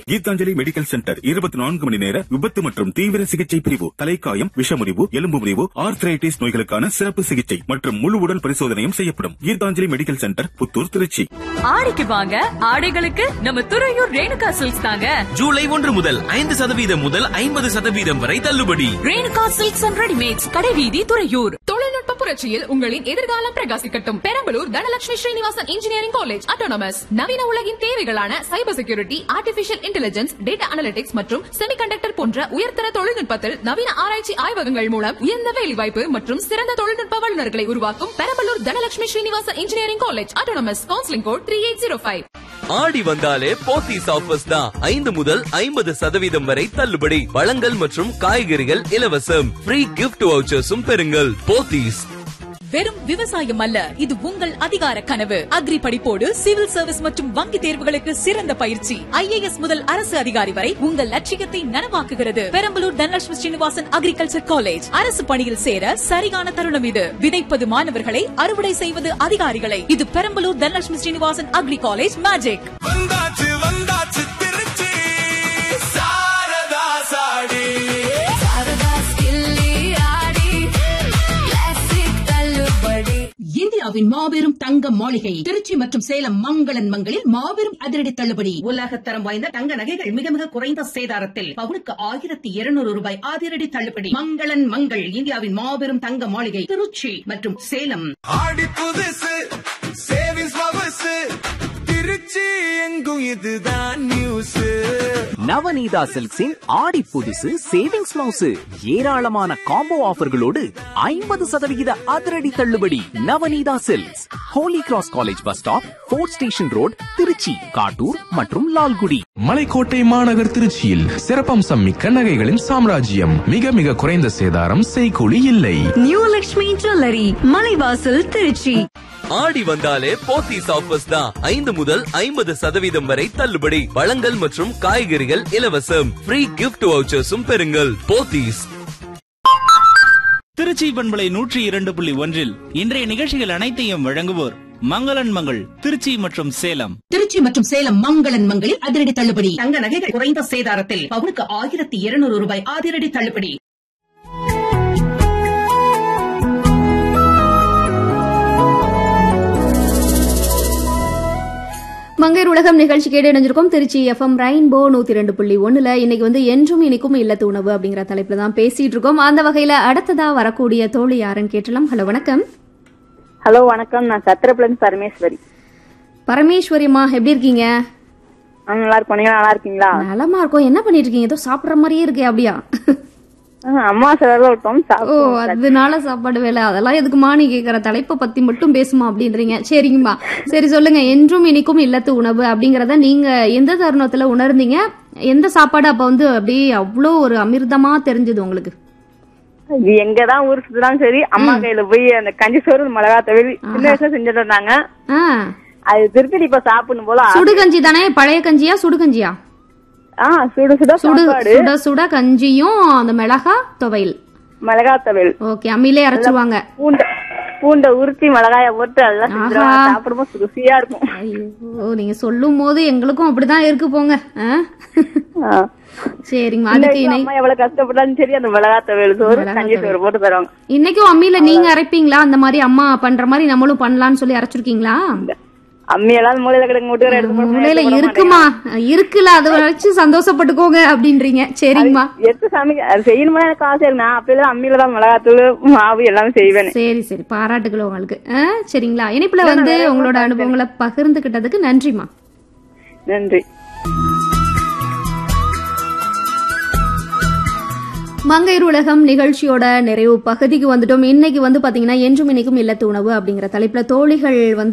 Gitanjali medical centre இருபத்தி நான்கு மணி நேர விபத்து மற்றும் தீவிர சிகிச்சை பிரிவு தலைக்காயம் விஷமுறிவு எலும்பு முறிவு ஆர்த்ரைட்டிஸ் நோய்களுக்கான சிறப்பு சிகிச்சை மற்றும் முழு உடல் பரிசோதனையும் செய்யப்படும் கீதாஞ்சலி மெடிக்கல் சென்டர் புத்தூர் திருச்சி ஆடிக்கு வாங்க ஆடைகளுக்கு நம்ம துறையூர் ரேணுகா சில்க்ஸ் தாங்க ஜூலை ஒன்று முதல் ஐந்து சதவீதம் முதல் ஐம்பது சதவீதம் வரை தள்ளுபடி ரேணுகா சில்க்ஸ் அண்ட் ரெடிமேட்ஸ் கடைவீதி துறையூர் தொழில்நுட்ப புரட்சியில் உங்களின் எதிர்காலம் பிரகாசிக்கட்டும் Perambalur Dhanalakshmi Srinivasan engineering college autonomous நவீன உலகின் தேவைகளான cyber security artificial intelligence data analytics மற்றும் செமிகண்டக்டர் போன்ற உயர்தர தொழில்நுட்பத்தில் நவீன ஆராய்ச்சி ஆய்வகங்கள் மூலம் உயர்ந்த வேலைவாய்ப்பு மற்றும் சிறந்த தொழில்நுட்ப வல்லுநர்களை உருவாக்கும் Perambalur Dhanalakshmi Srinivasan engineering college autonomous counselling code three eight zero five Aadi வந்தாலே போத்தீஸ் ஆஃபர்ஸ் தான் ஐந்து முதல் ஐம்பது சதவீதம் வரை தள்ளுபடி பழங்கள் மற்றும் காய்கறிகள் இலவசம் ஃப்ரீ கிஃப்ட் வவுச்சர்ஸும் பெறுங்கள் போத்தீஸ் வெறும் விவசாயம் அல்ல இது உங்கள் அதிகார கனவு அக்ரி படிப்போடு சிவில் சர்வீஸ் மற்றும் வங்கி தேர்வுகளுக்கு சிறந்த பயிற்சி ஐஏஎஸ் முதல் அரசு அதிகாரி வரை உங்கள் லட்சியத்தை நனவாக்குகிறது பெரம்பலூர் தனலட்சுமி ஸ்ரீனிவாசன் அக்ரிகல்ச்சர் காலேஜ் அரசு பணியில் சேர சரியான தருணம் இது விதைப்பது மாணவர்களை அறுவடை செய்வது அதிகாரிகளை இது Perambalur Dhanalakshmi Srinivasan agri college magic வந்தாச்சு வந்தாச்சு திருச்சி சாரதா சாடி இந்தியாவின் மாபெரும் தங்க மாளிகை திருச்சி மற்றும் சேலம் மங்களன் மங்களில் மாபெரும் அதிரடி தள்ளுபடி உலகத்தரம் வாய்ந்த தங்க நகைகள் மிக மிக குறைந்த சேதாரத்தில் பவுனுக்கு ஆயிரத்தி இருநூறு ரூபாய் அதிரடி தள்ளுபடி மங்களன் மங்கள் இந்தியாவின் மாபெரும் தங்க மாளிகை திருச்சி மற்றும் சேலம் ஆடி புதுசு சேவிங்ஸ் பபசு திருச்சி எங்கும் இதுதான் நியூஸ் நவநீதா சில்க்ஸின் ஆடி புதுசு சேவிங்ஸ் பிளவுஸ் ஏராளமான காம்போ ஆஃபர்களோடு ஐம்பது சதவிகித அதிரடி தள்ளுபடி Navaneetha silks Holy Cross college bus stop fort station road Trichy Kattur மற்றும் லால்குடி மலைக்கோட்டை மாநகர் திருச்சியில் சிறப்பம்சம் மிக்க நகைகளின் சாம்ராஜ்யம் மிக மிக குறைந்த சேதாரம் செய்கூலி இல்லை நியூ லக்ஷ்மி ஜுவல்லரி மலைவாசல் திருச்சி ஆடி வந்தாலே போத்தீஸ் ஆஃபர்ஸ் தான் ஐந்து முதல் ஐம்பது சதவீதம் வரை தள்ளுபடி பழங்கள் மற்றும் காய்கறிகள் இலவசம் ஃப்ரீ கிஃப்ட் வவுச்சர்ஸும் பெறுங்கள் போத்தீஸ் திருச்சி பண்பலை நூற்றி இரண்டு புள்ளி ஒன்றில் இன்றைய நிகழ்ச்சிகள் அனைத்தையும் வழங்குவோர் மங்களன் மங்கள் திருச்சி மற்றும் சேலம் திருச்சி மற்றும் சேலம் மங்களன் மங்களில் அதிரடி தள்ளுபடி தங்க நகைகள் குறைந்த சேதாரத்தில் பவுனுக்கு ஆயிரத்தி இருநூறு ரூபாய் அதிரடி தள்ளுபடி மங்கையர் உலகம் நிகழ்ச்சி கேட்டு இணைஞ்சிருக்கோம் திருச்சி எஃப்எம் ரெயின்போ நூத்தி ரெண்டு புள்ளி ஒண்ணுல இன்னைக்கு வந்து என்றும் இனிக்கும் இல்லத்து உணவு அப்படிங்கிற தலைப்புல தான் பேசிட்டு இருக்கோம் அந்த வகையில அடுத்ததா வரக்கூடிய தோழி யாருன்னு கேட்டலாம் ஹலோ வணக்கம் ஹலோ வணக்கம் நான் சத்திரப்புலன் பரமேஸ்வரி பரமேஸ்வரிமா எப்படி இருக்கீங்க ஆ, நல்லா இருக்கோம் நீங்க நல்லா இருக்கீங்களா நலமா இருக்கும் என்ன பண்ணிட்டு இருக்கீங்க ஏதோ சாப்பிடுற மாதிரியே இருக்கே அப்படியா ஆ, அம்மா சொல்ல விட்டோம் ஓ சாப்பிடுவோம். அதனால சாப்பாடு வேலை அதெல்லாம் எதுக்குமா நீ கேக்குற தலைப்பை பத்தி மட்டும் பேசுமா அப்படின்றீங்க சரிங்கம்மா சரி சொல்லுங்க என்றும் இனிக்கும் இல்லத்து உணவு அப்படிங்கறத நீங்க எந்த தருணத்துல உணர்ந்தீங்க எந்த சாப்பாடு அப்ப வந்து அப்படியே அவ்வளோ ஒரு அமிர்தமா தெரிஞ்சது உங்களுக்கு இது எங்கதான் ஊர் சுத்தினாலும் சரி அம்மா கையில போய் அந்த கஞ்சி சோறு மிளகா தவிர சின்ன வயசுல செஞ்சுட்டு இருந்தாங்க ஆ அது திருப்பி இப்ப சாப்பிடணும் போல ஆசை. சுடுகஞ்சி தானே பழைய கஞ்சியா சுடுகஞ்சியா ஆ சுடு சுட சுடு சாப்பாடு சுட சுட கஞ்சியும் அந்த மிளகா துவையல் மிளகா தவில் ஓகே அம்மிலே அரைச்சுவாங்க பூண்டை பூண்டை உருத்தி மிளகாய போட்டு எல்லாம் செஞ்சிருவாங்க ஆஹா. சாப்பிடும்போது ருசியா இருக்கும் ஐயோ நீங்க சொல்லும் போது எங்களுக்கும் அப்படிதான் இருக்கு போங்க ஆ? ஆ. சரிங்கம்மா சின்ன அதுக்கு வயசுல இணை அம்மா எவ்வளவு கஷ்டப்பட்டாலும் சரி அந்த மிளகா தவில் சோறு மிளகா கஞ்சி துவையல். சோறு போட்டு தருவாங்க இன்னைக்கும் அம்மியில நீங்க அரைப்பீங்களா அந்த மாதிரி அம்மா பண்ற மாதிரி நம்மளும் பண்ணலாம்னு சொல்லி அரைச்சிருக்கீங்களா அம்மி எல்லாம் மூலையில கிடக்கு மூட்டு எடுத்து போட மூலையில எடுத்து போட இருக்குமா இருக்குல்ல அதை வச்சு சந்தோஷப்பட்டுக்கோங்க அப்படின்றீங்க சரிங்கம்மா எடுத்து சமைக்க அது செய்யணுமா எனக்கு ஆசை இருக்கு நான் அப்பெல்லாம் அம்மியில தான் மிளகாத்தூள் மாவு எல்லாமே செய்வேன் சரி சரி பாராட்டுகள் உங்களுக்கு ஆ, சரிங்களா இனிப்புல வந்து உங்களோட அனுபவங்களை பகிர்ந்துகிட்டதுக்கு நன்றிமா நன்றி மங்கையர் உலகம் நிகழ்ச்சியோட நிறைவு பகுதிக்கு வந்துட்டோம் இன்னைக்கு வந்து பாத்தீங்கன்னா என்றும் இன்னைக்கும் இல்லத்து உணவு அப்படிங்கிற தலைப்புல தோழிகள் வந்து